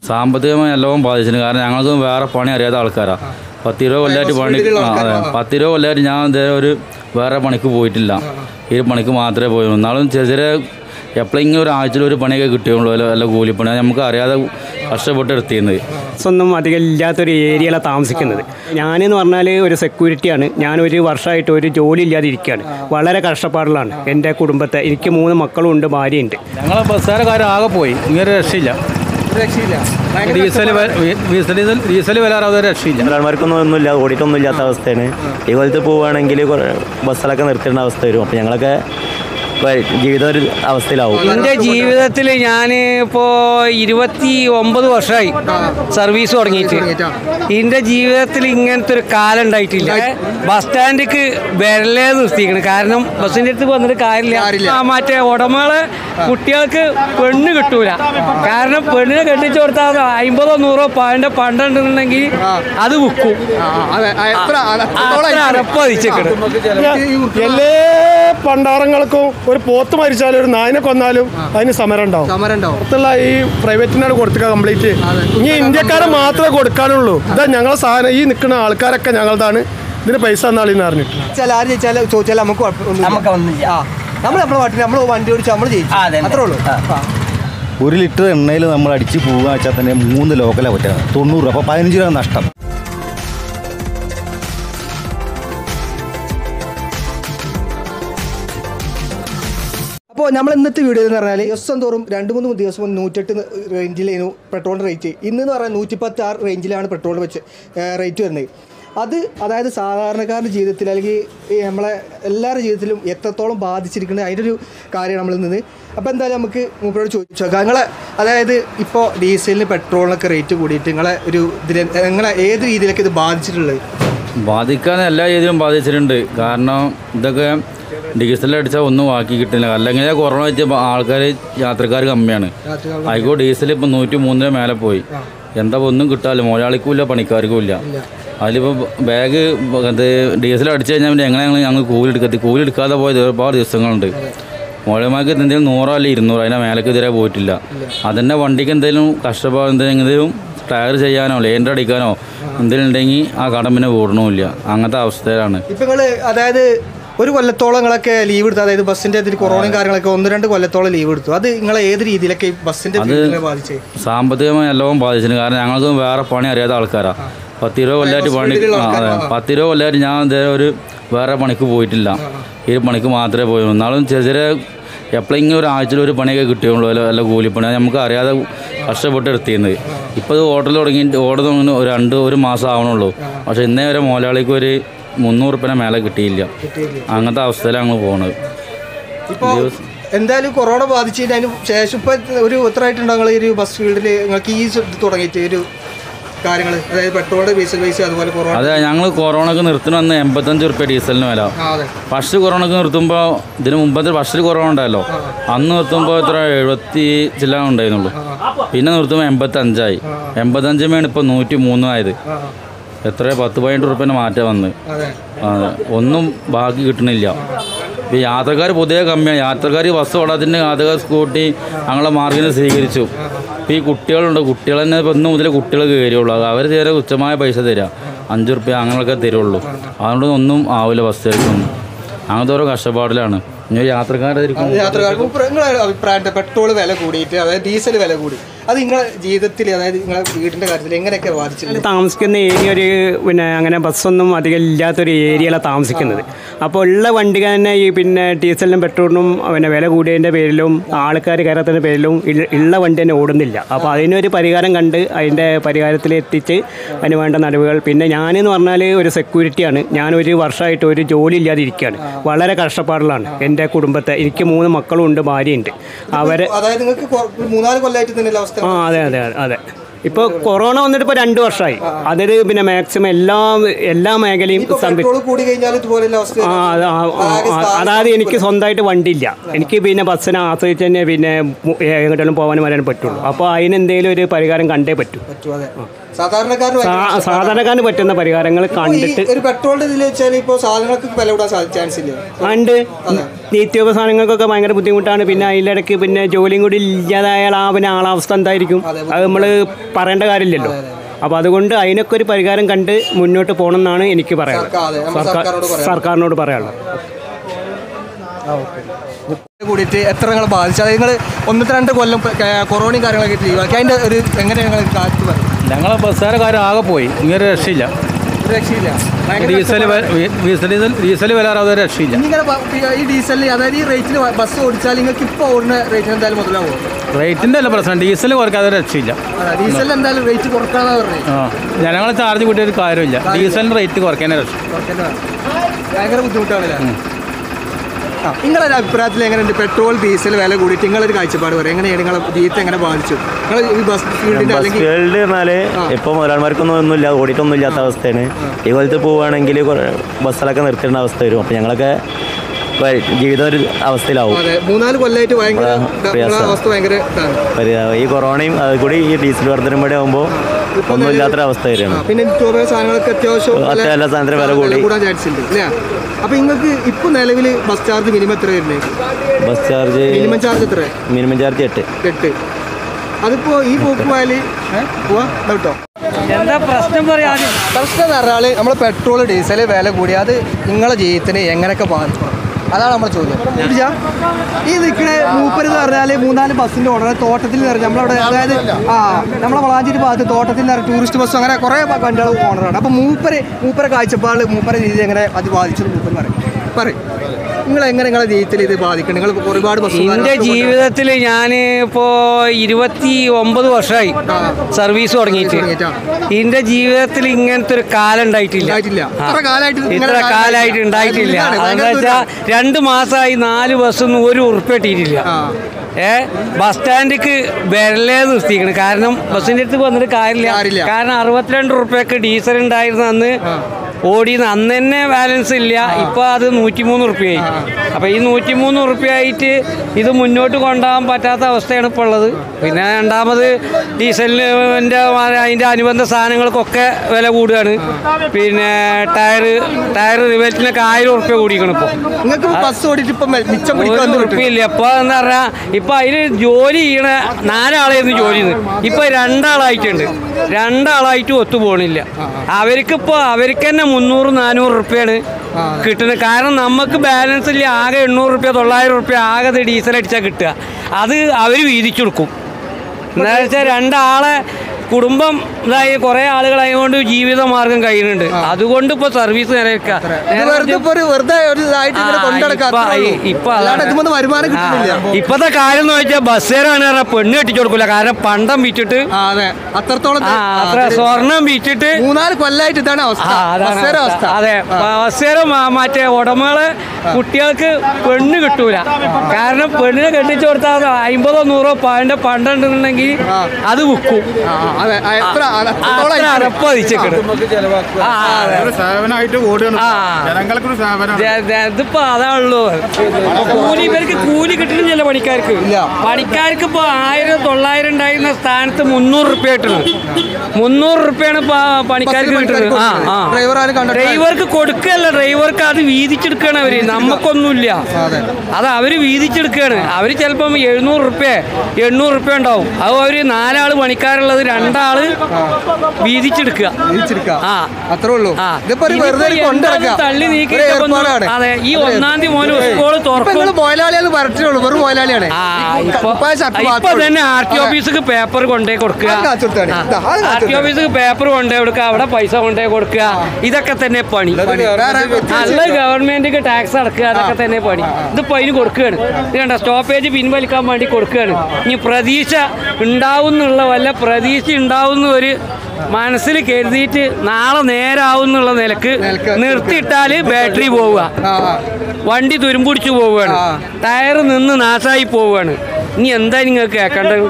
സാമ്പത്തികമായി നല്ലോണം ബാധിച്ചിട്ടുണ്ട് കാരണം ഞങ്ങൾക്ക് വേറെ പണി അറിയാത്ത ആൾക്കാരാണ് പത്തിരുപത് കൊല്ലമായിട്ട് പണി ആ അതെ പത്തിരുപത് കൊല്ലമായിട്ട് ഞാൻ ഇതേ ഒരു വേറെ പണിക്ക് പോയിട്ടില്ല ഈ പണിക്ക് മാത്രമേ പോയുള്ളൂ എന്നാലും ചെറിയ ചെറിയ എപ്പോഴെങ്കിലും ഒരു ആഴ്ചയിൽ ഒരു പണിയൊക്കെ കിട്ടിയുള്ളൂ അല്ല അല്ല കൂലിപ്പണി അത് നമുക്ക് അറിയാതെ കഷ്ടപ്പെട്ട് എടുത്തിരുന്നത് ഒന്നും അധികം ഇല്ലാത്തൊരു ഏരിയയിലാണ് താമസിക്കുന്നത് ഞാനെന്ന് പറഞ്ഞാൽ ഒരു സെക്യൂരിറ്റിയാണ് ഞാനൊരു വർഷമായിട്ട് ഒരു ജോലി ഇല്ലാതെ ഇരിക്കുകയാണ് വളരെ കഷ്ടപ്പാടിലാണ് എൻ്റെ കുടുംബത്തെ എനിക്ക് മൂന്ന് മക്കളും ഉണ്ട് ഭാര്യയുണ്ട് ഞങ്ങളെ ബസ്സുകാരെ ആകെ പോയി ഇങ്ങനെ രക്ഷയില്ല രക്ഷയില്ല ഡീസൽ ഡീസൽ ഡീസൽ വില അറിയാതെ രക്ഷയില്ല മുതലാളിമാർക്കൊന്നും ഒന്നുമില്ല ഓടിയിട്ടൊന്നും ഇല്ലാത്ത അവസ്ഥയാണ് ഈ കൊല്ലത്ത് പോവുകയാണെങ്കിൽ കുറേ ബസ്സുകളൊക്കെ നിർത്തേണ്ട അവസ്ഥ വരും അപ്പോൾ ഞങ്ങളൊക്കെ വ- ജീവിതം ഒരു അവസ്ഥയിലാവും എൻ്റെ ജീവിതത്തിൽ ഞാൻ ഇപ്പോൾ ഇരുപത്തി ഒമ്പത് വർഷമായി സർവീസ് തുടങ്ങിയിട്ട് എൻ്റെ ജീവിതത്തിൽ ഇങ്ങനത്തെ ഒരു കാലം ഉണ്ടായിട്ടില്ല ബസ് സ്റ്റാൻഡിക്ക് വരലേ നിർത്തിക്കണം കാരണം ബസ്സിൻ്റെ അടുത്ത് വന്നിട്ട് കാര്യമില്ല ആ മറ്റേ ഉടമകളെ കുട്ടികൾക്ക് പെണ്ണ് കിട്ടൂല കാരണം പെണ്ണിനെ കെട്ടിച്ചു കൊടുത്താൽ അമ്പതോ നൂറോ പാൻ്റെ പണ്ടുണ്ടെന്നുണ്ടെങ്കിൽ അത് വിൽക്കും അതെ ആ, എത്ര അത്ര അറപ്പതിച്ചേക്കണ് എല്ലാ പണ്ടാറങ്ങൾക്കും ഒരു പോത്ത് മരിച്ചാലും ഒരു നായനെ കൊന്നാലും അതിന് സമരം ഉണ്ടാവും സമരം ഉണ്ടാവും പുറത്തുള്ള ഈ പ്രൈവറ്റിനാണ് കൊടുക്കുക കംപ്ലീറ്റ് ഇനി ഇന്ത്യക്കാരെ മാത്രമേ കൊടുക്കാനുള്ളൂ ഇതാ ഞങ്ങളെ സാധനം ഈ നിൽക്കുന്ന ആൾക്കാരൊക്കെ ഞങ്ങളതാണ് ഇതിന് പൈസ എന്നാളിന്ന് അറിഞ്ഞിട്ട് ചോദിച്ചാൽ ആര് ചോദിച്ചാൽ ചോദിച്ചാൽ നമുക്ക് കുഴപ്പമൊന്നുമില്ല. നമുക്ക് ഒന്നുമില്ല. ആ നമ്മൾ നമ്മുടെ നാട്ടിൽ നമ്മൾ വണ്ടി ഓടിച്ച് നമ്മൾ ജയിച്ചു ആ, അതന്നെ. അത്രേ ഉള്ളൂ ആ. ഒരു ലിറ്റർ എണ്ണയിൽ നമ്മൾ അടിച്ച് പോവുക വെച്ചാൽ തന്നെ മൂന്ന് ലോക്കലാണ് പറ്റുക തൊണ്ണൂറ് രൂപ അപ്പോൾ പതിനഞ്ച് രൂപ നഷ്ടം അപ്പോൾ നമ്മൾ ഇന്നത്തെ വീഡിയോ എന്ന് പറഞ്ഞാൽ ദിവസം തോറും രണ്ട് മൂന്ന് ദിവസം മുമ്പ് നൂറ്റെട്ട് റേഞ്ചിലായിരുന്നു പെട്രോളിൻ്റെ റേറ്റ് ഇന്ന് എന്ന് പറഞ്ഞാൽ നൂറ്റിപ്പത്ത് ആറ് റേഞ്ചിലാണ് പെട്രോൾ വെച്ച് റേറ്റ് വരുന്നത് അത് അതായത് സാധാരണക്കാരുടെ ജീവിതത്തിൽ അല്ലെങ്കിൽ ഈ നമ്മളെ എല്ലാവരുടെ ജീവിതത്തിലും എത്രത്തോളം ബാധിച്ചിരിക്കുന്നത് അതിൻ്റെ ഒരു കാര്യമാണ് നമ്മൾ നിന്ന് അപ്പോൾ എന്തായാലും നമുക്ക് മൂപ്പരോട് ചോദിച്ചു നോക്കാം നിങ്ങളെ അതായത് ഇപ്പോൾ ഡീസലിന് പെട്രോളിനൊക്കെ റേറ്റ് കൂടിയിട്ട് നിങ്ങളെ ഒരു ഇതിൽ നിങ്ങളെ ഏത് രീതിയിലൊക്കെ ഇത് ബാധിച്ചിട്ടുള്ളത് ബാധിക്കാൻ എല്ലാ രീതിയിലും ബാധിച്ചിട്ടുണ്ട് കാരണം ഇതൊക്കെ ഡീസൽ അടിച്ചാൽ ഒന്നും ബാക്കി കിട്ടില്ല അല്ലെങ്കിൽ കൊറോണ വെച്ച് ആൾക്കാർ യാത്രക്കാർ കമ്മിയാണ് ആയിക്കോ ഡീസൽ ഇപ്പം നൂറ്റി മൂന്നിന് മേലെ പോയി എന്താ ഇപ്പൊ ഒന്നും കിട്ടാല്ല മുതലാളിക്കും ഇല്ല പണിക്കാർക്കും ഇല്ല അതിലിപ്പോൾ ബാഗ് ഇത് ഡീസൽ അടിച്ചു കഴിഞ്ഞാൽ പിന്നെ എങ്ങനെ ഞങ്ങൾ ഞങ്ങൾ കൂലി എടുക്കത്തി കൂലി എടുക്കാതെ പോയത് ഒരുപാട് ദിവസങ്ങളുണ്ട് മുതലമാർക്ക് എന്തെങ്കിലും നൂറോ അല്ലെങ്കിൽ ഇരുന്നൂറോ അതിൻ്റെ മേലേക്ക് ഇതുവരെ പോയിട്ടില്ല അതന്നെ വണ്ടിക്ക് എന്തെങ്കിലും കഷ്ടപ്പാട് എന്തെങ്കിലും ടയർ ചെയ്യാനോ ലേൻ്റെ അടിക്കാനോ എന്തെങ്കിലും ഉണ്ടെങ്കിൽ ആ കടം പിന്നെ കൂടണമില്ല അങ്ങനത്തെ അവസ്ഥയിലാണ് ഇപ്പം നിങ്ങൾ അതായത് ഒരു കൊല്ലത്തോളം നിങ്ങളൊക്കെ ലീവ് എടുത്തു അതായത് ബസ്സിന്റെ ഇതിൽ കൊറോണയും കാര്യങ്ങളൊക്കെ ഒന്ന് രണ്ട് കൊല്ലത്തോളം ലീവ് എടുത്തു അത് നിങ്ങളെ ഏത് രീതിയിലൊക്കെ ഈ ബസ്സിന്റെ ഫീൽഡിനെ ബാധിച്ചേ സാമ്പത്തികമായി നല്ലോണം ബാധിച്ചിട്ടുണ്ട് കാരണം ഞങ്ങൾക്ക് വേറെ പണി അറിയാത്ത ആൾക്കാരാണ് പത്തിരുപത് കൊല്ലമായിട്ട് പണി ആ അതെ പത്തിരുപത് കൊല്ലമായിട്ട് ഞാൻ ഇതേ ഒരു വേറെ പണിക്ക് പോയിട്ടില്ല ഈ പണിക്ക് മാത്രമേ പോയുള്ളൂ എന്നാലും ചെറിയ ചെറിയ എപ്പോഴെങ്കിലും ഒരു ആഴ്ചയിൽ ഒരു പണിയൊക്കെ കിട്ടിയുള്ളൂ അല്ല അല്ല കൂലിപ്പണി അത് നമുക്ക് അറിയാതെ കഷ്ടപ്പെട്ട് എടുത്തിരുന്നത് ഇപ്പോൾ ഇത് ഓർഡർ തുടങ്ങിയിട്ട് ഓർഡർ തുടങ്ങി ഒരു രണ്ട് ഒരു മാസം ആവണുള്ളൂ പക്ഷേ ഇന്നേ വരെ മുതലാളിക്ക് ഒരു മുന്നൂറ് റുപ്യനെ മേലെ കിട്ടിയില്ല അങ്ങനത്തെ അവസ്ഥയിലാണ് ഞങ്ങൾ പോകുന്നത് ഇപ്പോൾ എന്തായാലും കൊറോണ ബാധിച്ചതിന് അതിന് ശേഷം ഇപ്പൊ ഒരു എത്രയായിട്ടുണ്ടോ നിങ്ങൾ ഈ ഒരു ബസ് ഫീൽഡിൽ നിങ്ങൾക്ക് ഈ ഇത് തുടങ്ങിയിട്ട് ഒരു കാര്യങ്ങൾ അതായത് പെട്രോൾ ഡീസൽ പൈസ അതുപോലെ കൊറോണ അതെ ഞങ്ങൾ കൊറോണക്ക് നിർത്തണമെന്ന് എൺപത്തഞ്ച് റുപ്യ ഡീസലിന് വില ആ, അതെ ഫസ്റ്റ് കൊറോണക്ക് നിർത്തുമ്പോൾ ഇതിന് മുമ്പത്തെ ഫസ്റ്റ് കൊറോണ ഉണ്ടല്ലോ അന്ന് നിർത്തുമ്പോൾ എത്ര എഴുപത്തി ചില ഉണ്ടായിരുന്നുള്ളൂ പിന്നെ നിർത്തുമ്പോൾ എൺപത്തഞ്ചായി എൺപത്തഞ്ചുമാണ് ഇപ്പോൾ നൂറ്റി മൂന്നായത് എത്ര പത്ത് പതിനെട്ട് റുപ്യൻ്റെ മാറ്റം വന്ന് അതെ അതെ ഒന്നും ബാക്കി കിട്ടണില്ല ഇപ്പോൾ യാത്രക്കാർ പൊതുവെ കമ്മിയാണ് യാത്രക്കാർ ബസ് ഓടാത്തിൻ്റെ യാത്രക്കാർ സ്കൂട്ടി ഞങ്ങളെ മാർഗിനെ സ്വീകരിച്ചു ഇപ്പോൾ ഈ കുട്ടികളുണ്ട് കുട്ടികൾ തന്നെ ഇപ്പോൾ ഇന്ന് മുതൽ കുട്ടികൾ കയറിയുള്ളൂ അത് അവർ തീരെ തുച്ഛമായ പൈസ തരാം അഞ്ച് റുപ്യ അങ്ങനെയൊക്കെ തരുള്ളൂ അതുകൊണ്ട് ഒന്നും ആവില്ല ബസ്സുകാർക്കൊന്നും അങ്ങനത്തെ ഓരോ കഷ്ടപ്പാടിലാണ് ഇനി ഒരു യാത്രക്കാരെ അത് യാത്രക്കാർക്ക് നിങ്ങളുടെ അഭിപ്രായത്തെ പെട്രോൾ വില കൂടിയിട്ട് അതായത് ഡീസൽ വില കൂടി അത് നിങ്ങളുടെ ജീവിതത്തിൽ അതായത് നിങ്ങളുടെ വീടിന്റെ കാര്യത്തിൽ എങ്ങനെയൊക്കെ ബാധിച്ചിട്ടുണ്ട് താമസിക്കുന്ന ഏരിയ ഒരു പിന്നെ അങ്ങനെ ബസ്സൊന്നും അധികം ഇല്ലാത്തൊരു ഏരിയയിലാണ് താമസിക്കുന്നത് അപ്പോൾ ഉള്ള വണ്ടി തന്നെ ഈ പിന്നെ ഡീസലിനും പെട്രോളിനും പിന്നെ വില കൂടിയതിൻ്റെ പേരിലും ആൾക്കാർ കയറാത്തതിൻ്റെ പേരിലും ഇള്ള- ഉള്ള വണ്ടി തന്നെ ഓടുന്നില്ല അപ്പോൾ അതിനൊരു പരിഹാരം കണ്ട് അതിൻ്റെ പരിഹാരത്തിൽ എത്തിച്ച് അതിന് വേണ്ട നടപടികൾ പിന്നെ ഞാനെന്ന് പറഞ്ഞാൽ ഒരു സെക്യൂരിറ്റിയാണ് ഞാൻ ഒരു വർഷമായിട്ട് ഒരു ജോലി ഇല്ലാതെ ഇരിക്കുകയാണ് വളരെ കഷ്ടപ്പാടിലാണ് എൻ്റെ കുടുംബത്തെ എനിക്ക് മൂന്ന് മക്കളും ഉണ്ട് ഭാര്യയുണ്ട് അവരെ അതായത് നിങ്ങൾക്ക് കൊ- ഒരു മൂന്നാല് കൊല്ലമായിട്ട് തന്നെ അവസ്ഥ ആ അതെ അതെ അതെ ഇപ്പോൾ കൊറോണ വന്നിട്ട് ഇപ്പോൾ രണ്ട് വർഷമായി അതിൽ പിന്നെ മാക്സിമം എല്ലാ എല്ലാ മേഖലയും സംഭി പെട്രോൾ കൂടി കഴിഞ്ഞാൽ ഇതുപോലെയുള്ള അവസ്ഥ ആ അത് ആ, ആ, ആ, അതായത് എനിക്ക് സ്വന്തമായിട്ട് വണ്ടിയില്ല എനിക്ക് പിന്നെ ബസ്സിനെ ആശ്രയിച്ച് തന്നെ പിന്നെ മു- എങ്ങോട്ടെങ്കിലും പോകാനും വരാനും പറ്റുള്ളൂ അപ്പോൾ അതിന് എന്തെങ്കിലും ഒരു പരിഹാരം കണ്ടേ പറ്റൂ പറ്റും അതെ സാധാരണക്കാരന് ഭയങ്കര സാ- സാധാരണക്കാരന് പറ്റുന്ന പരിഹാരങ്ങൾ ഇപ്പൊ ഈ കണ്ടിട്ട് ഒരു പെട്രോളിന്റെ ഇതിൽ വെച്ചാൽ ഇപ്പോൾ സാധനങ്ങൾക്ക് വില കൂടാൻ ചാൻസ് ഇല്ല ഉണ്ട് നിത്യോപസാധനങ്ങൾക്കൊക്കെ ഭയങ്കര ബുദ്ധിമുട്ടാണ് പിന്നെ അതിലിടയ്ക്ക് പിന്നെ ജോലിയും കൂടി ഇല്ലാതായാൽ ആ പിന്നെ ആളാവസ്ഥ എന്തായിരിക്കും അത് നമ്മൾ പറയേണ്ട കാര്യമില്ലല്ലോ അപ്പോൾ അതുകൊണ്ട് അതിനൊക്കെ ഒരു പരിഹാരം കണ്ട് മുന്നോട്ട് പോകണം എന്നാണ് എനിക്ക് പറയാനുള്ളത് സർക്കാർ- അതെ, നമ്മൾ സർക്കാർ സർക്കാരിനോട് പറയാം. സർക്കാരിനോട് പറയാനുള്ളത് കൂടിയിട്ട് എത്ര നിങ്ങൾ ബാധിച്ചു അത് നിങ്ങൾ ഒന്നത്തെ രണ്ട് കൊല്ലം ഇപ്പൊ, ഏ, കൊറോണയും കാര്യങ്ങളൊക്കെ ലീവാക്കി അതിന്റെ ഒരു എങ്ങനെ നിങ്ങൾ കാറ്റ് പറയും ഞങ്ങളെ ബസ്സുകാരെ കാര്യം ആകെ പോയി ഇങ്ങനെ രക്ഷയില്ല ഒരു രക്ഷയില്ല ഭയങ്കര ഡീസൽ ഡീസൽ ഡീസൽ വിലാറാതെ രക്ഷയില്ല ഇങ്ങനെ പ- ഈ ഡീസലിന് അതായത് ഈ റേറ്റിൽ ബസ് ഓടിച്ചാൽ നിങ്ങൾക്ക് ഇപ്പോൾ ഓടുന്ന റേറ്റിന് എന്തായാലും മുതലാവും റേറ്റിൻ്റെ അല്ല പ്രശ്നം ഡീസൽ കുറയ്ക്കാതെ രക്ഷയില്ല ഡീസലിന് എന്തായാലും റേറ്റ് കുറക്കാന്നാ പറഞ്ഞത് ആ ജനങ്ങളെ ചാർജ് കൂട്ടിയൊരു കാര്യമില്ല ഡീസലിന് റേറ്റ് കുറയ്ക്കാനേ രക്ഷ കുറയ്ക്കേണ്ടതാണ്. ഭയങ്കര ബുദ്ധിമുട്ടാണല്ലേ ആ നിങ്ങളൊരു അഭിപ്രായത്തിൽ എങ്ങനെയുണ്ട് പെട്രോൾ ഡീസൽ വില കൂടിയിട്ട് നിങ്ങളൊരു കാഴ്ചപ്പാട് പറയും എങ്ങനെയാണ് നിങ്ങളെ ജീവിതത്തെ എങ്ങനെ ബാധിച്ചു നിങ്ങൾ ഈ ബസ് ഫീൽഡിന്റെ ബസ് അല്ലെങ്കിൽ ഫീൽഡ് പറഞ്ഞാല് ഇപ്പൊ മുതലാളിമാർക്കൊന്നും ഒന്നുമില്ല ഓടിയിട്ടൊന്നും ഇല്ലാത്ത അവസ്ഥയാണ് ഈ കൊല്ലത്ത് പോവുകയാണെങ്കിൽ ബസ്സിലൊക്കെ നിർത്തേണ്ട അവസ്ഥ വരും അപ്പൊ ഞങ്ങളൊക്കെ ഇപ്പൊ ജീവിതം ഒരു അവസ്ഥയിലാവും അതെ മൂന്നാല് കൊല്ലമായിട്ട് ഭയങ്കര ആ, നമ്മളെ പ്രയാസം. അവസ്ഥ ഭയങ്കര ഇതാണ് ഒരു- ഈ കൊറോണയും അത് കൂടി ഈ ഡീസൽ വർദ്ധനം കൂടി ആകുമ്പോൾ ഒന്നും ഇല്ലാത്തൊരവസ്ഥ ആ, വരികയാണ് പിന്നെ ചോറ് സാധനങ്ങൾക്ക് അത്യാവശ്യം അത്യാവശ്യം എല്ലാ സാധനത്തിനും വില കൂടി. കൂടാൻ ചാൻസ് ഉണ്ട് അല്ലേ അപ്പൊ നിങ്ങൾക്ക് ഇപ്പൊ നിലവിൽ ബസ് ചാർജ് മിനിമം എത്ര വരുന്നത് ബസ് ചാർജ് മിനിമം ചാർജ് എത്ര മിനിമം ചാർജ് എട്ട് എട്ട് അതിപ്പോ ഈ പോക്ക് പോയാല് പോവാ കേട്ടോ എന്താ പ്രശ്നം പറയാ ആദ്യം പ്രശ്നം എന്ന് പറഞ്ഞാൽ നമ്മൾ പെട്രോൾ ഡീസൽ വില കൂടി അത് നിങ്ങളെ ജീവിതത്തിന് എങ്ങനെയൊക്കെ ബാധിക്കണം അതാണ് നമ്മുടെ ചോദ്യം ഇടിച്ചാ, ഈ നിൽക്കണ മൂപ്പര് എന്ന് പറഞ്ഞാൽ മൂന്നാല് ബസ്സിന്റെ ഓർഡർ തോട്ടത്തിൽ നിറഞ്ഞ നമ്മളവിടെ അതായത് ആ നമ്മളെ വളാഞ്ചേരി ഭാഗത്ത് തോട്ടത്തിൽ നിറഞ്ഞ ടൂറിസ്റ്റ് ബസ്സും അങ്ങനെ കുറേ വണ്ടികൾ ഓണറാണ് അപ്പോൾ മൂപ്പര് മൂപ്പരെ കാഴ്ചപ്പാട് മൂപ്പരെ രീതി എങ്ങനെ അത് ബാധിച്ചു മൂപ്പര് പറയും പറയും നിങ്ങൾ എങ്ങനെ നിങ്ങളെ ജീവിതത്തിൽ ഇത് ബാധിക്കണം നിങ്ങൾ ഒരുപാട് ബസ് എന്റെ ജീവിതത്തിൽ ഞാൻ ഇപ്പോ ഇരുപത്തി ഒമ്പത് വർഷമായി സർവീസ് തുടങ്ങിയിട്ട് എന്റെ ജീവിതത്തിൽ ഇങ്ങനത്തെ ഒരു കാലം ഉണ്ടായിട്ടില്ല ഉണ്ടായിട്ടില്ല. ആ. ഇത്ര കാലായിട്ട് ഇങ്ങനെ ഇത്ര കാലം കാലമായിട്ട് ഉണ്ടായിട്ടില്ല ഇതാണ്, ഭയങ്കര അതെന്താ വെച്ചാൽ രണ്ട് മാസമായി നാല് ബസ്സൊന്നും ഒരു ഉറുപ്പ് ഇട്ടിട്ടില്ല ആ. ഏ ബസ് സ്റ്റാൻഡിക്ക് വിരലേ നിർത്തിക്കണം കാരണം ബസ്സിന്റെ അടുത്ത് വന്നിട്ട് കാര്യമില്ല. കാര്യമില്ല കാരണം അറുപത്തിരണ്ട് ഉറുപ്പ്യക്ക് ഡീസൽ ഉണ്ടായിരുന്ന അന്ന് ഓടിയെന്ന് അന്ന് തന്നെ ബാലൻസ് ഇല്ല ഇപ്പൊ അത് നൂറ്റിമൂന്ന് ഉറുപ്പ്യായി അപ്പൊ ഈ നൂറ്റിമൂന്ന് ഉറുപ്പ്യായിട്ട് ഇത് മുന്നോട്ട് കൊണ്ടുപോകാൻ പറ്റാത്ത അവസ്ഥയാണ് ഇപ്പോൾ ഉള്ളത് പിന്നെ രണ്ടാമത് ഡീസലിൻ്റെ അതിൻ്റെ അനുബന്ധ സാധനങ്ങൾക്കൊക്കെ വില കൂടുകയാണ് പിന്നെ ടയർ ടയർ റിവേറ്റിനൊക്കെ ആയിരം ഉറുപ്പ്യ കൂടിക്കണം ഇപ്പോൾ നിങ്ങൾക്ക് ബസ് ഓടിയിട്ട് ഇപ്പം മിച്ചം ഒരു പിടിക്കാൻ കിട്ടും ഉറുപ്പില്ല ഇപ്പൊ എന്താ പറയാ ഇപ്പൊ അതില് ജോലി ചെയ്യണ നാലാളായിരുന്നു ജോലി ഇപ്പൊ രണ്ടാളായിട്ടുണ്ട് രണ്ടാളായിട്ട് ഒത്തു പോണില്ല അവർക്കിപ്പോ അവർക്ക് തന്നെ മുന്നൂറ് നാനൂറ് റുപ്യാണ് കിട്ടുന്നത് കാരണം നമുക്ക് ബാലൻസ് ഇല്ല ആകെ എണ്ണൂറ് റുപ്യ തൊള്ളായിരം റുപ്യ ആകെ ഇത് ഡീസൽ അടിച്ചാൽ കിട്ടുക അത് അവർ വീതിച്ചു കൊടുക്കും എന്താ വെച്ചാൽ രണ്ടാളെ കുടുംബം ഇതായി കുറെ ആളുകളായതുകൊണ്ട് ജീവിത മാർഗം കഴിയുന്നുണ്ട് അതുകൊണ്ട് ഇപ്പൊ സർവീസ് നിലനിൽക്കുക ഇത് വെറുതെ ഇപ്പൊ ഒരു വെറുതെ ഒരു ഇതായിട്ട് ഇങ്ങനെ ആ, കൊണ്ടുനടക്കുക ഇപ്പൊ- അത്രേ ഉള്ളൂ. ഇപ്പൊ അല്ലാണ്ട് അതാണ്. ഇതുമൊന്നും വരുമാനം കിട്ടുന്നില്ല ആ, ഇപ്പത്തെ കാര്യം എന്ന് വെച്ചാൽ ബസ്സേരാണ് പറഞ്ഞാൽ പെണ്ണ് കെട്ടിച്ചു കൊടുക്കില്ല കാരണം പണ്ടം വിറ്റിട്ട് ആ, അതെ അത്രത്തോളം ആ അത്ര സ്വർണം വിറ്റിട്ട് മൂന്നാല് കൊല്ലായിട്ട് ഇതാണ് അവസ്ഥ ആ, അതാണ് ബസ്സേരെ അവസ്ഥ അതെ ബസ്സേരം മറ്റേ ഉടമകള് കുട്ടികൾക്ക് പെണ്ണ് കിട്ടൂല കാരണം പെണ്ണിനെ കെട്ടിച്ചു കൊടുത്താൽ അമ്പതോ നൂറോ പവന്റെ പണ്ടുണ്ടെന്നുണ്ടെങ്കിൽ അത് വിൽക്കും ആ, അതെ ആ, എത്ര അത്രത്തോളം അത്ര ആയിട്ട് അറപ്പതിച്ചിട്ട് ആ അതെ ഒരു സേവനമായിട്ട് ഓടുകയാണ് ആ. ജനങ്ങൾക്കൊരു സേവനം ദേ- ദേ- ഇതിപ്പോ അതാണല്ലോ കൂലി ഇവർക്ക് കൂലി കിട്ടുന്നില്ല പണിക്കാർക്ക് ഇല്ല. പണിക്കാർക്ക് ഇപ്പൊ ആയിരം തൊള്ളായിരം ഉണ്ടായിരുന്ന സ്ഥാനത്ത് മുന്നൂറ് റുപ്യ കിട്ടുന്നത് മുന്നൂറ് റുപ്യാണ് ഇപ്പൊ പണിക്കാർക്ക് ബസ്സിൽ കിട്ടുന്നത് ആ പണിക്കാർക്ക് ആ ഡ്രൈവറാണ് കണ്ടക്ടർ ഡ്രൈവർക്ക് കൊടുക്കല്ല ഡ്രൈവർക്ക് അത് വീതിച്ചെടുക്കുകയാണ് അവര് നമുക്കൊന്നുമില്ല അതെ. അത് അവര് വീതിച്ചെടുക്കുകയാണ് അവര് ചിലപ്പം എഴുന്നൂറ് റുപ്യ എണ്ണൂറ് റുപ്യ ഉണ്ടാവും അത് അവര് നാലാള് പണിക്കാരുള്ളത് രണ്ടാള് വീതിച്ചെടുക്കുക തിരിച്ചെടുക്കാം ആ. അത്രേ ഉള്ളൂ ആ. ഇതിപ്പോ ഒരു വെറുതെ ഇതിപ്പോ കൊണ്ടിറക്കുക എന്താ തള്ളി നീക്കി ഒരു ഇട്ടപ്പോ ഒന്ന് ഏർപ്പാടാണ് അതെ, ഈ ഒന്നാം തീയതി മുതൽ സ്കൂൾ തുറക്കും. നിങ്ങൾ മൊയലാളികൾ വരട്ടുള്ളൂ വെറും മൊയലാളിയാണ് ആ ഈ ഇപ്പൊ കുപ്പായ ഷർട്ട് ഇപ്പൊ മാത്രമേ തന്നെ ആർ ടി ഉള്ളൂ. ഓഫീസിക്ക് പേപ്പർ കൊണ്ടേ കൊടുക്കുക അത് കാണിച്ചു കൊടുത്താണ്. ഇതാ, അത് കാണിച്ചു ആർ ടി കൊടുത്താണ്. ഓഫീസിക്ക് പേപ്പർ കൊണ്ടേ കൊടുക്കുക അവിടെ പൈസ കൊണ്ടേ കൊടുക്കുക ഇതൊക്കെ തന്നെ പണി പണി. വേറെ നല്ല ഗവൺമെന്റിക്ക് ടാക്സ് അടക്കുക അതൊക്കെ തന്നെ പണി ഇതിപ്പോ അതിന് കൊടുക്കുകയാണ് ഇത് കണ്ട സ്റ്റോപ്പേജ് പിൻവലിക്കാൻ വേണ്ടി കൊടുക്കുകയാണ് ഇനി പ്രതീക്ഷ ഉണ്ടാവുന്നുള്ള വല്ല പ്രതീക്ഷ ഉണ്ടാവുന്ന ഒരു മനസ്സിൽ കരുതിയിട്ട് നാളെ നേരാവുന്നുള്ള നിലക്ക് നിലക്ക് നിർത്തിയിട്ടാല് ബാറ്ററി പോവുക ആ, ആ. വണ്ടി തുരുമ്പുടിച്ച് പോവുകയാണ് ആ. ടയർ നിന്ന് നാശമായി പോവുകയാണ് ഇനി എന്താ നിങ്ങൾക്ക് കേൾക്കേണ്ടത്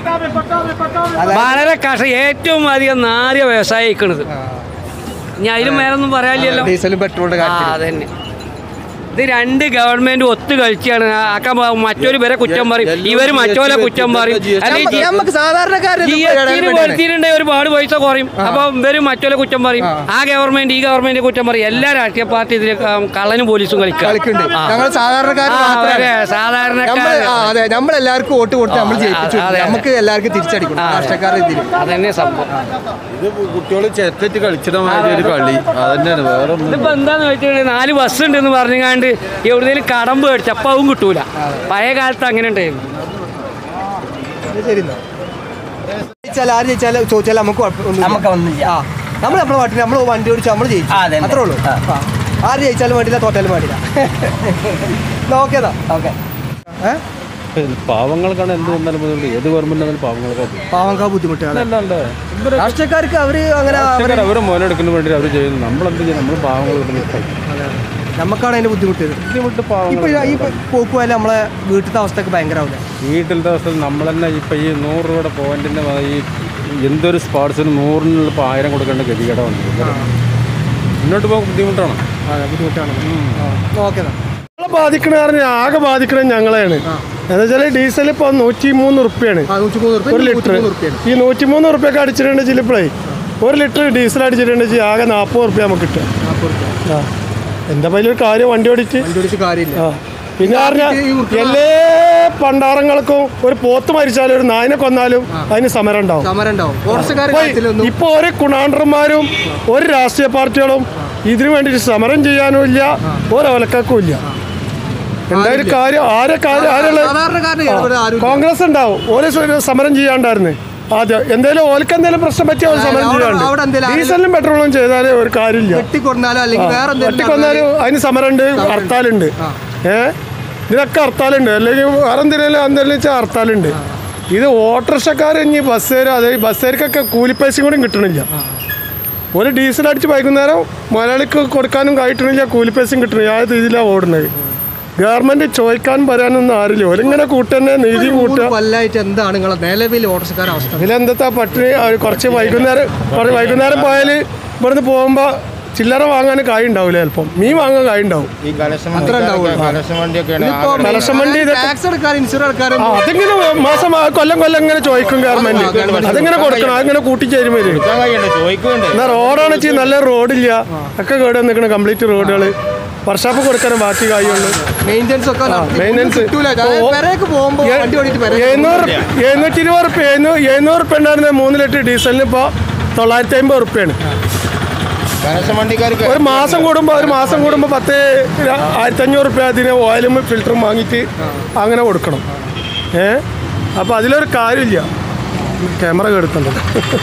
വളരെ കഷ ഏറ്റവും അധികം നാരിയ വ്യവസായിക്കണത് ഇനി അതിലും മേലൊന്നും പറയാനില്ലല്ലോ ഡീസലും പെട്രോളിന്റെ ആ കാര്യത്തിൽ അതന്നെ ഇത് രണ്ട് ഗവൺമെന്റ് ഒത്തു കളിച്ചാണ് ആക്കാൻ പോ- മറ്റൊരു പേരെ കുറ്റം പറയും ഇവര് മറ്റോലെ കുറ്റം പറയും അല്ലെങ്കിൽ നമുക്ക് സാധാരണക്കാരൻ ജി എസ് ടിയിൽ വരുത്തിയിട്ടുണ്ടെങ്കിൽ ഒരുപാട് പൈസ കുറയും അപ്പൊ ഇവര് മറ്റോലെ കുറ്റം പറയും ആ ഗവൺമെന്റ് ഈ ഗവൺമെന്റ് കുറ്റം പറയും എല്ലാ രാഷ്ട്രീയ പാർട്ടി ഇതിൽ കള്ളനും പോലീസും കളിക്കുക കളിക്കുന്നുണ്ട് ഞങ്ങൾ സാധാരണക്കാർ ആ, മാത്രമാണ്. അവരെ നമ്മള് സാധാരണക്കാര് ആ, അതെ നമ്മൾ എല്ലാവർക്കും വോട്ട് കൊടുത്ത് നമ്മൾ ആ, ജയിപ്പിച്ചു അതെ, അതെ. നമുക്ക് എല്ലാവർക്കും തിരിച്ചടിക്കണം രാഷ്ട്രീയക്കാരുടെ ഇതിൽ അതന്നെ സംഭവം ഇത് കുട്ടികൾ ചെറ്ററ്റ് കളിച്ചിട്ട് മാതിരി ഒരു കളി അതന്നെയാണ് വേറെ ഒന്നും ഇതിപ്പോ എന്താന്ന് വെച്ചിട്ടുണ്ടെങ്കിൽ നാല് ബസ് ഉണ്ടെന്ന് പറഞ്ഞാണ്ട് എവിടെയെങ്കിലും കടമ്പ് മേടിച്ച അപ്പം അതും കിട്ടൂല പഴയ കാലത്ത് അങ്ങനെ ഉണ്ടായിരുന്നു ശരി എന്നാ. ജയിച്ചാൽ ആര് ജയിച്ചാലും ചോദിച്ചാൽ നമുക്ക് കുഴപ്പം- ഒന്നുമില്ല. ആ നമ്മൾ നമ്മളെ പാട്ടിന് നമ്മൾ വണ്ടി ഓടിച്ച് നമ്മൾ ജയിച്ചു അത്രേ ഉള്ളൂ ആ. ആര് ജയിച്ചാലും വേണ്ടില്ല തോറ്റാലും വേണ്ടില്ല ഓക്കേതാ ഓക്കെ ഏഹ് പാവങ്ങൾക്കാണ് എന്ത് വന്നാലും ബുദ്ധിമുട്ട് ഏത് ഗവൺമെന്റ് വന്നാലും പാവങ്ങൾക്കാണ് പാവങ്കാ ബുദ്ധിമുട്ടാണ് അല്ലാണ്ട് രാഷ്ട്രീയക്കാർക്ക് അവര് അങ്ങനെ അവര് അവരെ മുതലെടുക്കുന്ന വേണ്ടി അവർ ചെയ്യുന്നു നമ്മളെന്ത് ചെയ്യും നമ്മൾ പാവങ്ങൾ നമുക്കാണ് അതിന്റെ ബുദ്ധിമുട്ട് ബുദ്ധിമുട്ട് ഇപ്പൊ ഈ പോക്കുപോയാലും നമ്മളെ വീട്ടിലത്തെ അവസ്ഥയൊക്കെ ഭയങ്കരമാവില്ല വീട്ടിലത്തെ അവസ്ഥ നമ്മൾ തന്നെ ഇപ്പം ഈ നൂറ് രൂപയുടെ പോയിന്റിൻ്റെ ഈ എന്തൊരു സ്പോർട്സിന് നൂറിനുള്ള ഇപ്പോൾ ആയിരം കൊടുക്കേണ്ട ഗതികേട വന്നത് മുന്നോട്ട് പോകാൻ ബുദ്ധിമുട്ടാണ് ബുദ്ധിമുട്ടാണ് ഓക്കെ ഞങ്ങളെ ബാധിക്കണ പറഞ്ഞാൽ ആകെ ബാധിക്കണത് ഞങ്ങളെയാണ് എന്താ വെച്ചാൽ ഡീസൽ ഇപ്പോൾ നൂറ്റി മൂന്ന് റുപ്യാണ് ഒരു ലിറ്റർ ഈ നൂറ്റി മൂന്ന് റുപ്യൊക്കെ അടിച്ചിട്ടുണ്ട് ചിലപ്പോഴേ ഒരു ലിറ്റർ ഡീസൽ അടിച്ചിട്ടുണ്ടെങ്കിൽ ആകെ നാൽപ്പത് റുപ്യ നമുക്ക് കിട്ടുക ആ എന്താ വലിയൊരു കാര്യം വണ്ടി ഓടിച്ച് കാര്യമില്ല ആ പിന്നെ പറഞ്ഞാൽ എല്ലാ പണ്ടാറങ്ങൾക്കും ഒരു പോത്ത് മരിച്ചാലും ഒരു നായനെ കൊന്നാലും അതിന് സമരം ഉണ്ടാവും സമരം ഉണ്ടാവും കോൺഗ്രസ്സുകാരുടെ ഇപ്പൊ- കാര്യത്തിലൊന്നും ഇപ്പൊ ഒരു കുണാണ്ടർമാരും ഒരു രാഷ്ട്രീയ പാർട്ടികളും ഇതിനു വേണ്ടി സമരം ചെയ്യാനും ഇല്ല ഒരു ഒലക്കും ഇല്ല എന്തായാലും കാര്യം ആരെ കാര്യം ആരുള്ള സാധാരണക്കാരന് ഇവിടെ ആരും കോൺഗ്രസ് ഉണ്ടാവും ഓരോ സ- സമരം ചെയ്യാണ്ടായിരുന്നു ആദ്യം എന്തായാലും ഓർക്ക് എന്തെങ്കിലും പ്രശ്നം പറ്റിയ ഒരു സമരം അവിടെ- ചെയ്യാണ്ട് അവിടെ എന്തെങ്കിലും ഡീസലും പെട്രോളും ചെയ്താലേ ഒരു കാര്യമില്ല വെട്ടിക്കൊണ്ടാലോ അല്ലെങ്കിൽ വേറെ എന്തെങ്കിലും ഒറ്റക്കൊന്നാലും അതിന് സമരമുണ്ട് ഹർത്താലുണ്ട് ഏ ഇതിനൊക്കെ ഹർത്താലുണ്ട് അല്ലെങ്കിൽ വേറെ എന്തെങ്കിലും എന്തെങ്കിലും വെച്ചാൽ ഹർത്താലുണ്ട് ഇത് ഓട്ടോറിക്ഷക്കാർ ഇനി ബസ്സുകാർ അതെ ബസ്സുകാർക്കൊക്കെ കൂലിപ്പൈസയും കൂടി കിട്ടണില്ല ഒരു ഡീസൽ അടിച്ച് വൈകുന്നേരം മുതലാളിക്ക് കൊടുക്കാനും കിട്ടണില്ല കൂലിപ്പൈസയും കിട്ടണില്ല ആ രീതിയിലാണ് ഓടുന്നത് ഗവൺമെന്റ് ചോദിക്കാനും പറയാനൊന്നും ആരില്ല ഓരിങ്ങനെ കൂട്ടന്നെ നീതി മൂന്ന് കൂട്ടുക കൊല്ലായിട്ട് എന്താണ് നിങ്ങളെ നിലവിൽ ഓട്ടോറിക്ഷക്കാരുടെ അവസ്ഥ ഇതിലെന്താ പട്ടിണി ആ, കുറച്ച് വൈകുന്നേരം കുറച്ച് വൈകുന്നേരം പോയാൽ ഇവിടുന്ന് പോകുമ്പോൾ ചില്ലറ വാങ്ങാൻ കായ് ഉണ്ടാവില്ല ചിലപ്പം മീൻ വാങ്ങാൻ കായ് ഉണ്ടാവും ഈ കലശം അത്ര ഉണ്ടാവുള്ളൂ. വണ്ടിയൊക്കെയാണ് കലശം വണ്ടി ഇതൊക്കെ- ടാക്സ് എടുക്കാൻ ഇൻഷുറൻസ് എടുക്കാനും ആ, അതിങ്ങനെ മാസം ആ, കൊല്ലം കൊല്ലം ഇങ്ങനെ ചോദിക്കും ഗവൺമെന്റ് അതിങ്ങനെ കൊടുക്കണം അതിങ്ങനെ കൂട്ടിച്ചേരും വരും ചോദിക്കുന്നുണ്ട് എന്നാ റോഡാണ് വെച്ചാൽ നല്ല റോഡില്ല ഒക്കെ കേട് വന്നിരിക്കണം കംപ്ലീറ്റ് റോഡുകൾ വർഷാപ്പ് കൊടുക്കണം ബാക്കി കായുള്ളൂ മെയിൻ്റെനൻസ് ഒക്കെ മെയിൻ്റെനൻസ് കിട്ടൂല പെരേക്ക് പോകുമ്പോൾ വണ്ടി ഓടിയിട്ട് പെരേക്ക് എഴുന്നൂറ് എഴുന്നൂറ്റി ഇരുപത് റുപ്യ എഴുന്നൂറ് റുപ്യ ഉണ്ടായിരുന്ന മൂന്ന് ലിറ്റർ ഡീസലിന് ഇപ്പോൾ തൊള്ളായിരത്തി അമ്പത് റുപ്യാണ് കലശം വണ്ടിക്കാർക്ക് ഒരു മാസം കൂടുമ്പോൾ ഒരു മാസം കൂടുമ്പോൾ പത്ത് ആയിരത്തി അഞ്ഞൂറ് റുപ്യ അതിന് ഓയിലും ഫിൽറ്ററും വാങ്ങിയിട്ട് അങ്ങനെ കൊടുക്കണം ഏ അപ്പോൾ അതിലൊരു കാര്യമില്ല ക്യാമറ കെടുത്തുണ്ട്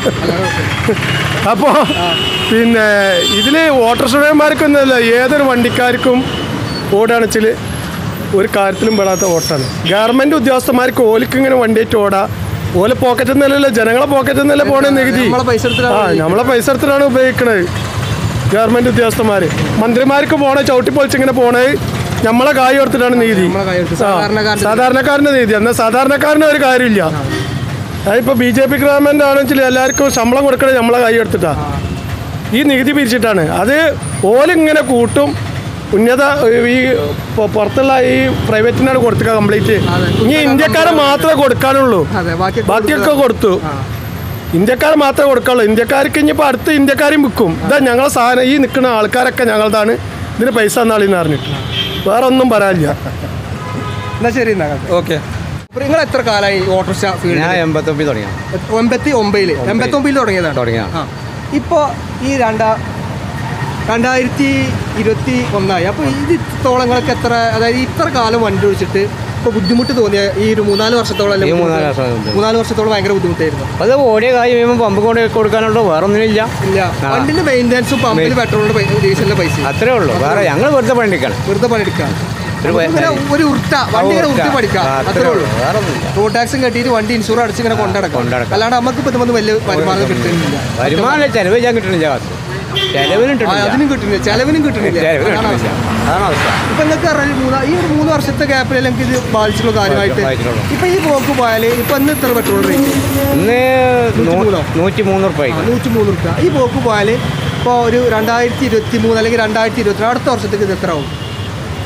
അപ്പോൾ പിന്നെ ഇതിൽ ഓട്ടോറിക്ഷമാർക്കൊന്നുമല്ല ഏതൊരു വണ്ടിക്കാർക്കും ഓടാണെന്ന് വെച്ചാൽ ഒരു കാര്യത്തിലും പെടാത്ത ഓട്ടാണ് ഗവൺമെൻറ് ഉദ്യോഗസ്ഥന്മാർക്ക് ഓലിക്ക് ഇങ്ങനെ വണ്ടിയായിട്ട് ഓടാ ഓല പോക്കറ്റിൽ നിന്നല്ലല്ലോ ജനങ്ങളെ പോക്കറ്റിൽ നിന്നല്ലേ പോണേ നികുതി നമ്മളെ പൈസ എടുത്തിട്ടാണ് ആ നമ്മളെ പൈസ എടുത്തിട്ടാണ് ഉപയോഗിക്കണത് ഗവൺമെന്റ് ഉദ്യോഗസ്ഥന്മാർ മന്ത്രിമാർക്ക് പോണേ ചവിട്ടി പൊളിച്ചിങ്ങനെ പോണേ നമ്മളെ കായ് കൊടുത്തിട്ടാണ് നീതി നമ്മളെ കായ് കൊടുത്ത് ആ, സാധാരണക്കാരന്റെ- സാധാരണക്കാരന്റെ നീതി എന്നാൽ സാധാരണക്കാരന് ഒരു കാര്യമില്ല അതിപ്പോ ബി ജെ പി ഗവൺമെന്റ് ആണെന്ന് എല്ലാവർക്കും ശമ്പളം കൊടുക്കണേ നമ്മളെ കൈ എടുത്തിട്ടാ ഈ നികുതി പിരിച്ചിട്ടാണ് അത് ഓലിങ്ങനെ കൂട്ടും ഉന്നത ഈ പൊ- പുറത്തുള്ള ഈ പ്രൈവറ്റിനാണ് കൊടുത്തുക കംപ്ലീറ്റ് ഇനി ഇന്ത്യക്കാരെ മാത്രമേ കൊടുക്കാനുള്ളൂ അതെ ബാക്കി ബാക്കിയൊക്കെ കൊടുത്തു ഇന്ത്യക്കാർ മാത്രമേ കൊടുക്കുള്ളൂ ഇന്ത്യക്കാർക്ക് ഇനിയിപ്പോൾ അടുത്ത ഇന്ത്യക്കാരെയും വിൽക്കും ഇതാ ഞങ്ങളെ സാധനം ഈ നിൽക്കുന്ന ആൾക്കാരൊക്കെ ഞങ്ങളതാണ് ഇതിന് പൈസ എന്നാളിന്ന് പറഞ്ഞിട്ട് വേറെ ഒന്നും പറയാനില്ല എന്നാ ശരി എന്നാ ഓക്കെ നിങ്ങൾ എത്ര കാലമായി ഓട്ടോറിക്ഷ ഫീൽഡ് ഞാൻ എൺപത്തൊമ്പത് തുടങ്ങിയ എൺപത്തി ഒമ്പതില് എൺപത്തി ഒമ്പതിൽ തുടങ്ങിയതാണ് തുടങ്ങിയ ആ ഇപ്പോൾ ഈ രണ്ടാ രണ്ടായിരത്തി ഇരുപത്തി ഒന്നായി അപ്പോൾ ഇത് തോളങ്ങൾക്ക് എത്ര അതായത് ഇത്ര കാലം വണ്ടി ഓടിച്ചിട്ട് ഇപ്പോൾ ബുദ്ധിമുട്ട് തോന്നിയ ഈ ഒരു മൂന്നാല് വർഷത്തോളം അല്ലേ ഈ മൂന്നാല് ബുദ്ധിമുട്ട്? വർഷം ബുദ്ധിമുട്ട്. മൂന്നാല് വർഷത്തോളം ഭയങ്കര ബുദ്ധിമുട്ടായിരുന്നു അത് ഓടിയ കാര്യം കഴിയുമ്പോൾ പമ്പ് കൊണ്ട് കൊടുക്കാനുള്ളൂ വേറെ ഒന്നിനില്ല ഇല്ല വണ്ടിന്റെ മെയിൻ്റെനൻസും പമ്പിൽ പെട്രോളിന്റെ ഡീസലിന്റെ പൈസ അത്രേ ഉള്ളൂ വേറെ ഞങ്ങൾ വെറുതെ പണിയെടുക്കണം വെറുതെ പണിയെടുക്കാം ഒരു പ- ഇങ്ങനെ ഒരു ഉരുട്ട വണ്ടി ഇങ്ങനെ ഉരുട്ടി പഠിക്കാം ആ, അത്രേ ഉള്ളൂ വേറെ ഒന്നുമില്ല റോഡ് ടാക്സും കെട്ടിയിട്ട് വണ്ടി ഇൻഷുർ അടിച്ച് ഇങ്ങനെ കൊണ്ടടക്കാം കൊണ്ടുനടക്കാം. അല്ലാണ്ട് നമുക്ക് ഇപ്പം ഇതൊന്നും വലിയ വരുമാനം കിട്ടുന്നില്ല വരുമാനം ചെലവ് ചെയ്യാൻ കിട്ടണില്ല കാശ് ചെലവിന് ആ, കിട്ടണില്ല അതിനും കിട്ടുന്നില്ല ചെലവിനും കിട്ടുന്നില്ല ചെലവിന് അതാണ് കിട്ടണില്ല അവസ്ഥ. അതാണ് അവസ്ഥ ഇപ്പൊ നിങ്ങൾക്ക് പറഞ്ഞാൽ മൂന്നാ ഈ ഒരു മൂന്ന് വർഷത്തെ ഗ്യാപ്പിൽ എനിക്ക് ഇത് ബാധിച്ചുള്ള കാര്യമായിട്ട് ബാധിച്ചിട്ടുള്ളൂ. ഇപ്പൊ ഈ പോക്ക് പോയാൽ ഇപ്പൊ ഇന്ന് ഇത്ര പെട്രോൾ റേറ്റ് ഇന്ന് നൂ- മൂന്നോ? നൂറ്റി മൂന്ന് ഉറുപ്പായി നൂറ്റി മൂന്ന് റുപ്യ ഈ പോക്ക് പോയാൽ ഇപ്പോൾ ഒരു രണ്ടായിരത്തി ഇരുപത്തി മൂന്ന് അല്ലെങ്കിൽ രണ്ടായിരത്തി ഇരുപത്തി അടുത്ത വർഷത്തേക്ക് ഇത് എത്ര ആവും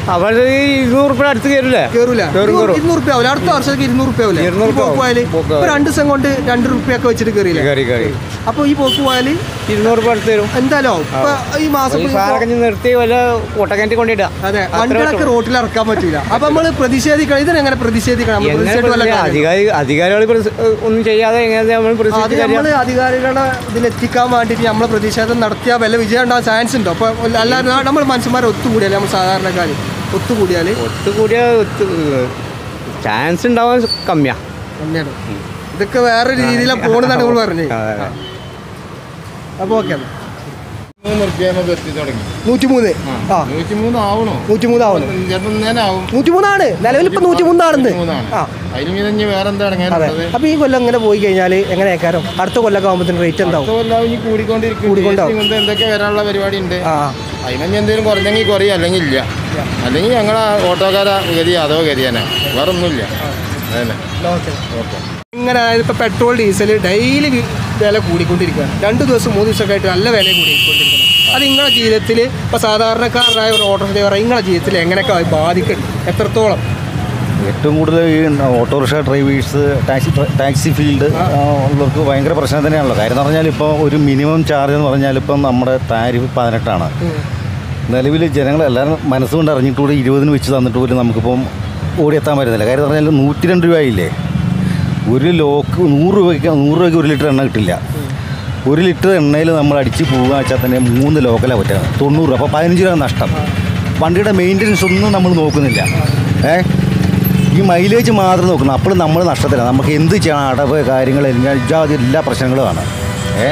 അവർ ഇരുന്നൂറ് റുപ്യ അടുത്ത് കയറില്ലേ കേറൂല കേറും, കേറും. ഇരുന്നൂറ് റുപ്യ ആവില്ല അടുത്ത വർഷത്തേക്ക് ഇരുന്നൂറ് റുപ്യ ആവില്ലേ ഇരുന്നൂറ് ഈ പോക്ക് പോയാല് പോക്ക് ഇപ്പൊ രണ്ട് ദിവസം കൊണ്ട് രണ്ട് റുപ്യ ഒക്കെ വെച്ചിട്ട് കയറിയില്ലേ കയറി കയറി അപ്പൊ ഈ പോക്ക് പോയാല് ഇരുന്നൂറ് റുപ്യ അടുത്ത് തരും എന്തായാലും ആവും. ഇപ്പൊ ഈ മാസം ഈ ഇപ്പൊ സാറൊക്കെ ഇനി നിർത്തി വല്ല ഒട്ടക്കിണറ്റി കൊണ്ടിടാം അതെ വണ്ടികളൊക്കെ റോട്ടിൽ ഇറക്കാൻ പറ്റില്ല അപ്പൊ നമ്മള് പ്രതിഷേധിക്കണം ഇതിനെങ്ങനെ പ്രതിഷേധിക്കണം നമ്മൾ പ്രതിഷേധിച്ചിട്ട് വല്ല കാര്യമുണ്ടോ? അധികാരി അധികാരികൾ ഒന്നും ചെയ്യാതെ എങ്ങനെ നമ്മൾ അത് പ്രതിഷേധിച്ച് നമ്മൾ കാര്യം? അധികാരികളെ ഇതിലെത്തിക്കാൻ വേണ്ടിയിട്ട് നമ്മൾ പ്രതിഷേധം നടത്തിയാൽ വല്ല വിജയം ഉണ്ടാകാൻ ചാൻസ് ഉണ്ടോ അപ്പൊ അല്ലാതെ നമ്മൾ മനുഷ്യന്മാരെ ഒത്തുകൂടിയാൽ നമ്മൾ സാധാരണക്കാർ ഒത്തുകൂടിയാൽ ഒത്തുകൂടിയ ചാൻസ് ഉണ്ടാവാൻ കമ്മിയാ തന്നെയാണ് ഇതൊക്കെ വേറെ രീതിയിലാണ് പോണെന്നാണ് നമ്മൾ പറഞ്ഞത് അതെ, അതെ. അപ്പൊ ഓക്കെ മൂന്ന് റുപ്യമൊക്കെ എത്തി തുടങ്ങി നൂറ്റിമൂന്ന് ആ നൂറ്റിമൂന്ന് ആവണോ നൂറ്റിമൂന്ന് ആവുന്നു ചിലപ്പോൾ ഇങ്ങനെ ആവും നൂറ്റിമൂന്നാണ് നിലവിൽ ഇപ്പൊ നൂറ്റിമൂന്നാണെന്ന് മൂന്നാണ് ആ അതിന് മീതെ ഇനി വേറെ എന്താ അതെ ഇറങ്ങാനുള്ളത് അപ്പൊ ഈ കൊല്ലം ഇങ്ങനെ പോയി കഴിഞ്ഞാൽ എങ്ങനെ ആക്കാരം അടുത്ത കൊല്ലൊക്കെ ആകുമ്പോഴത്തേന് റേറ്റ് എന്താവും എല്ലാം ഇനി കൂടിക്കൊണ്ടിരിക്കും കൂടിക്കൊണ്ടാവും. GST കൊണ്ട് എന്തൊക്കെ വരാനുള്ള പരിപാടി ഉണ്ട് ആ അതിനെ എന്തെങ്കിലും കുറഞ്ഞെങ്കിൽ കുറയും അല്ലെങ്കിൽ ഇല്ല അല്ലെങ്കിൽ ഞങ്ങളെ ഓട്ടോക്കാരെ ഗതി അതോ ഗതിയാണ് വേറെ ഒന്നുമില്ല അതന്നെ ഇങ്ങനെ അതായത് ഇപ്പോൾ പെട്രോൾ ഡീസൽ ഡെയിലി വില കൂടിക്കൊണ്ടിരിക്കുകയാണ് രണ്ട് ദിവസം മൂന്ന് ദിവസമൊക്കെ ആയിട്ട് നല്ല വില കൂടിക്കൊണ്ടിരിക്കുന്നത് അത് നിങ്ങളുടെ ജീവിതത്തിൽ ഇപ്പോൾ സാധാരണക്കാരനായ ഒരു ഓട്ടോ ഡ്രൈവർ നിങ്ങളുടെ ജീവിതത്തിൽ എങ്ങനെയൊക്കെ അത് ബാധിക്കും എത്രത്തോളം ഏറ്റവും കൂടുതൽ ഈ auto rickshaw drivers taxi taxi field ആ, ഉള്ളവർക്ക് ഭയങ്കര പ്രശ്നം തന്നെയാണല്ലോ കാര്യം എന്ന് പറഞ്ഞാൽ ഇപ്പോൾ ഒരു മിനിമം ചാർജ് എന്ന് പറഞ്ഞാൽ ഇപ്പം നമ്മുടെ താരിഫ് പതിനെട്ടാണ് നിലവിൽ ജനങ്ങളെല്ലാവരും മനസ്സുകൊണ്ട് അറിഞ്ഞിട്ട് കൂടി ഇരുപതിന് വെച്ച് തന്നിട്ട് പോലും നമുക്കിപ്പം ഓടിയെത്താൻ പറ്റുന്നില്ല കാര്യം എന്ന് പറഞ്ഞാൽ നൂറ്റി രണ്ട് രൂപയില്ലേ ഒരു ലോക്ക് നൂറ് രൂപയ്ക്ക് നൂറ് രൂപയ്ക്ക് ഒരു ലിറ്റർ എണ്ണ കിട്ടില്ല ഒരു ലിറ്റർ എണ്ണയിൽ നമ്മൾ അടിച്ച് പോകുക വെച്ചാൽ തന്നെ മൂന്ന് ലോക്കലാണ് പറ്റുക തൊണ്ണൂറ് രൂപ അപ്പോൾ പതിനഞ്ച് രൂപ നഷ്ടം വണ്ടിയുടെ മെയിൻ്റനൻസ് ഒന്നും നമ്മൾ നോക്കുന്നില്ല ഏ ഈ മൈലേജ് മാത്രം നോക്കുന്നു അപ്പോൾ നമ്മൾ നഷ്ടത്തിലാണ് നമുക്ക് എന്ത് ചെയ്യണം അടവ് കാര്യങ്ങൾ എല്ലാം ഇജാതി എല്ലാ പ്രശ്നങ്ങളുമാണ് ഏ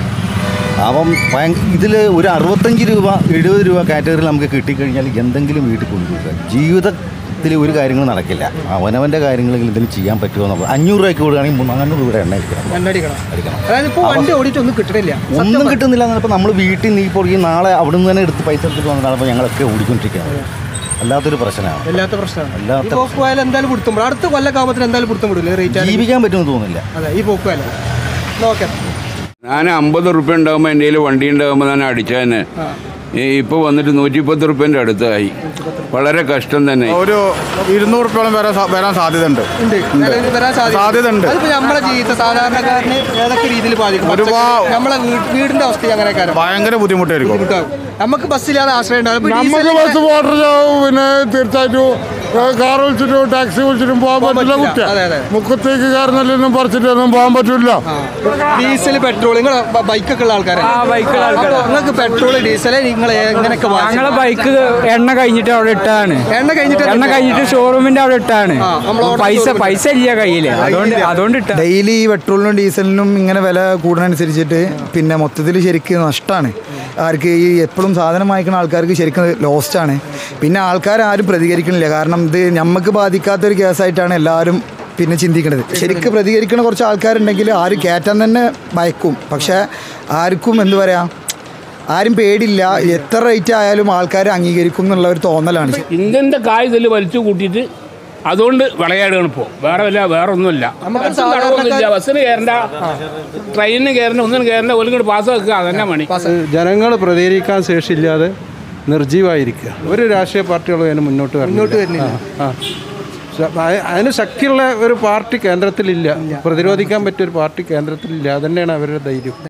അപ്പം ഭയങ്കര ഇതിൽ ഒരു അറുപത്തഞ്ച് രൂപ എഴുപത് രൂപ കാറ്റഗറിയിൽ നമുക്ക് കിട്ടിക്കഴിഞ്ഞാൽ എന്തെങ്കിലും വീട്ടിൽ കൊണ്ടുപോകുക ജീവിതത്തിൽ ഒരു കാര്യങ്ങളും നടക്കില്ല അവനവൻ്റെ കാര്യങ്ങളെങ്കിലും എന്തെങ്കിലും ചെയ്യാൻ പറ്റുമോ എന്നുള്ളത് അഞ്ഞൂറ് രൂപയ്ക്ക് കൂടുകയാണെങ്കിൽ മൂന്ന് നാനൂറ് രൂപയുടെ എണ്ണ അടിക്കണം എണ്ണടിക്കണം അടിക്കണം അതായത് ഇപ്പോൾ വണ്ടി ഓടിയിട്ട് ഒന്നും കിട്ടണില്ല ഒന്നും കിട്ടുന്നില്ല എന്നപ്പോൾ നമ്മൾ വീട്ടിൽ നീ ഇപ്പോൾ ഈ നാളെ അവിടെ നിന്ന് തന്നെ എടുത്ത് പൈസ എടുത്തിട്ട് വന്നിട്ടാണ് ഇപ്പോൾ ഞങ്ങളൊക്കെ ഓടിക്കൊണ്ടിരിക്കുന്നത് അല്ലാത്തൊരു പ്രശ്നമാണ് വല്ലാത്ത പ്രശ്നമാണ് ഈ വല്ലാത്ത പോക്ക് പോയാൽ എന്തായാലും കൊടുത്തും വിടും. അടുത്ത കൊല്ലൊക്കെ ആകുമ്പോൾ എന്തായാലും കൊടുത്തും വിടില്ലേ റേറ്റ് ജീവിക്കാൻ പറ്റുമെന്ന് തോന്നുന്നില്ല അതെ ഈ പോക്ക് പോയാലും ഓക്കെ ഞാൻ അമ്പത് റുപ്യ ഉണ്ടാകുമ്പോൾ എൻ്റെ കയ്യിൽ വണ്ടി ഉണ്ടാകുമ്പോൾ ഞാൻ അടിച്ചതിന് ഇപ്പോൾ വന്നിട്ട് നൂറ്റിപ്പത്ത് റുപ്യൻ്റെ അടുത്തായി വളരെ കഷ്ടം തന്നെ ഒരു ഇരുന്നൂറ് റുപ്യോളം വരാൻ സാ- വരാൻ സാധ്യതയുണ്ട് ഉണ്ട് നിലവിൽ വരാൻ സാധ്യത സാധ്യതയുണ്ട്. അതിപ്പോ നമ്മുടെ ജീവിതത്തെ സാധാരണക്കാരന് ഏതൊക്കെ രീതിയിൽ ബാധിക്കും ഒരുപാ- പച്ചക്കറി, നമ്മളെ വീ- വീടിന്റെ അവസ്ഥ അങ്ങനെ കാര്യം ഭയങ്കര ബുദ്ധിമുട്ടായിരിക്കും ബുദ്ധിമുട്ടാകും നമുക്ക് ബസ്സില്ലാതെ ആശ്രയം ഉണ്ടാവും ഇപ്പൊ നമുക്ക് ഡീസലിന് ബസ് വാട്ടർ പിന്നെ തീർച്ചയായിട്ടും കാർ വിളിച്ചിട്ടും ടാക്സി വിളിച്ചിട്ടും പോകാൻ പറ്റില്ല പറ്റില്ല. കുട്ടിയ അതെ, അതെ. മുക്കത്തേക്ക് കാരണല്ലൊന്നും പറിച്ചിട്ടൊന്നും പോകാൻ പറ്റില്ല ഡീസൽ പെട്രോൾ നിങ്ങൾ ബൈക്കൊക്കെ ഉള്ള ആൾക്കാരാണ് ആ, ബൈക്കുള്ള ആൾക്കാരാ. നിങ്ങൾക്ക് പെട്രോൾ ഡീസൽ നിങ്ങൾ എങ്ങനെയൊക്കെ ഞങ്ങളെ ബൈക്ക് എണ്ണ കഴിഞ്ഞിട്ട് അവിടെ ഇട്ടതാണ് എണ്ണ കഴിഞ്ഞിട്ട് എണ്ണ കഴിഞ്ഞിട്ട് ഷോറൂമിന്റെ അവിടെ ഇട്ടാണ് ആ, നമ്മള് ഓർഡർ പൈസ ഷോറൂമിൽ പൈസ ഇല്ല കയ്യില് അതുകൊണ്ട് അതുകൊണ്ട് ഇട്ട ഡെയിലി ഈ പെട്രോളിനും ഡീസലിനും ഇങ്ങനെ വില കൂടുന്നതനുസരിച്ചിട്ട് പിന്നെ മൊത്തത്തിൽ ശരിക്കും നഷ്ടമാണ് ആർക്ക് ഈ എപ്പോഴും സാധനം വാങ്ങിക്കുന്ന ആൾക്കാർക്ക് ശരിക്കും ലോസ്റ്റാണ് പിന്നെ ആൾക്കാർ ആരും പ്രതികരിക്കണില്ല കാരണം ഇത് നമുക്ക് ബാധിക്കാത്തൊരു കേസായിട്ടാണ് എല്ലാവരും പിന്നെ ചിന്തിക്കുന്നത് ശരിക്കും പ്രതികരിക്കുന്ന കുറച്ച് ആൾക്കാരുണ്ടെങ്കിൽ ആരും കയറ്റാൻ തന്നെ ഭയക്കും പക്ഷേ ആർക്കും എന്തു പറയാ ആരും പേടില്ല എത്ര റേറ്റ് ആയാലും ആൾക്കാർ അംഗീകരിക്കും എന്നുള്ള ഒരു തോന്നലാണ് ഇന്ത്യൻ്റെ കായ് ഇതിൽ വലിച്ചു കൂട്ടിയിട്ട് അതുകൊണ്ട് വിളയാടുകയാണ് ഇപ്പോൾ വേറെ വല്ല വേറെ ഒന്നുമില്ല നമുക്ക് ബസ്സിന് തടവൊന്നുമില്ല ബസ്സിന് കയറണ്ട ട്രെയിനിന് കയറണ്ട ഒന്നിനും കയറണ്ട ഒലിങ്ങോട്ട് പാസ് വെക്കുക അതന്നെ പണി ജനങ്ങൾ പ്രതികരിക്കാൻ ശേഷിയില്ലാതെ നിർജീവായിരിക്കുക ഒരു രാഷ്ട്രീയ പാർട്ടികളും അതിന് മുന്നോട്ട് മുന്നോട്ട് വരുന്നില്ല. ആ ശ- അയ- അതിന് ശക്തിയുള്ള ഒരു പാർട്ടി കേന്ദ്രത്തിലില്ല പ്രതിരോധിക്കാൻ പറ്റിയ ഒരു പാർട്ടി കേന്ദ്രത്തിലില്ല അതന്നെയാണ് അവരുടെ ധൈര്യം